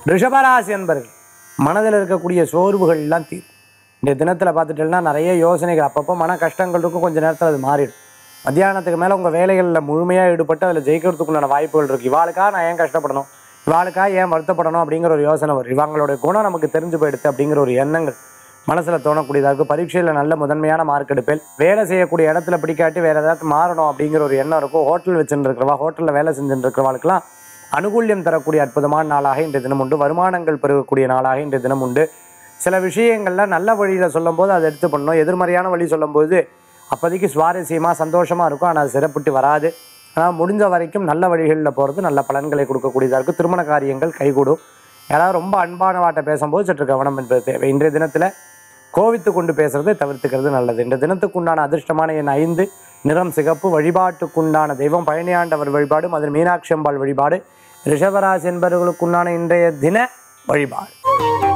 ரிஷபராசி என்பர்கள் மனதில் இருக்கக்கூடிய சோர்வுகள்லாம் தீரும் இந்த தினத்தில் பார்த்துட்டேன்னா நிறைய யோசனைகள் அப்பப்போ மன கஷ்டங்கள் இருக்கும் கொஞ்சம் நேரத்தில் அது மாறிடும் மத்தியானத்துக்கு மேலே உங்கள் வேலைகளில் முழுமையாக ஈடுபட்டு அதில் ஜெயிக்கிறதுக்குண்டான வாய்ப்புகள் இருக்குது இவாளுக்காக நான் ஏன் கஷ்டப்படணும் இவாளுக்காக ஏன் வருத்தப்படணும் அப்படிங்கிற ஒரு யோசனை வரும் இவங்களுடைய குணம் நமக்கு தெரிஞ்சு போயிடுது அப்படிங்கிற ஒரு எண்ணங்கள் மனசில் தோணக்கூடியதாக இருக்குது பரீட்சையில் நல்ல முதன்மையான மார்க் எடுப்பேன் வேலை செய்யக்கூடிய இடத்துல பிடிக்காட்டி வேறு ஏதாவது மாறணும் அப்படிங்கிற ஒரு எண்ணம் இருக்கும் ஹோட்டல் வச்சுட்டு இருக்கிறவா ஹோட்டலில் வேலை செஞ்சுட்டு இருக்கிறவாளுக்கெல்லாம் அனுகூல்யம் தரக்கூடிய அற்புதமான நாளாக இன்றைய தினம் உண்டு வருமானங்கள் பெருகக்கூடிய நாளாக இன்றைய தினம் உண்டு சில விஷயங்கள்ல நல்ல வழியில் சொல்லும்போது அதை எடுத்து பண்ணணும் எதிர்மறையான வழி சொல்லும்போது அப்போதைக்கு சுவாரஸ்யமாக சந்தோஷமாக இருக்கும் ஆனால் அது சிறப்பிட்டு வராது ஆனால் முடிஞ்ச வரைக்கும் நல்ல வழிகளில் போகிறது நல்ல பலன்களை கொடுக்கக்கூடியதாக இருக்கும் திருமண காரியங்கள் கைகூடும் யாராவது ரொம்ப அன்பான வாட்டை பேசும்போது சற்று கவனம் என்பது தேவை இன்றைய தினத்தில் கோவித்து கொண்டு பேசுறதை தவிர்த்துக்கிறது நல்லது இந்த தினத்துக்குண்டான அதிர்ஷ்டமான எண் ஐந்து நிறம் சிகப்பு வழிபாட்டுக்குண்டான தெய்வம் பழனியாண்டவர் வழிபாடு மதுரை மீனாட்சி அம்பாள் வழிபாடு ரிஷபராசி என்பவர்களுக்குண்டான இன்றைய தின வழிபாடு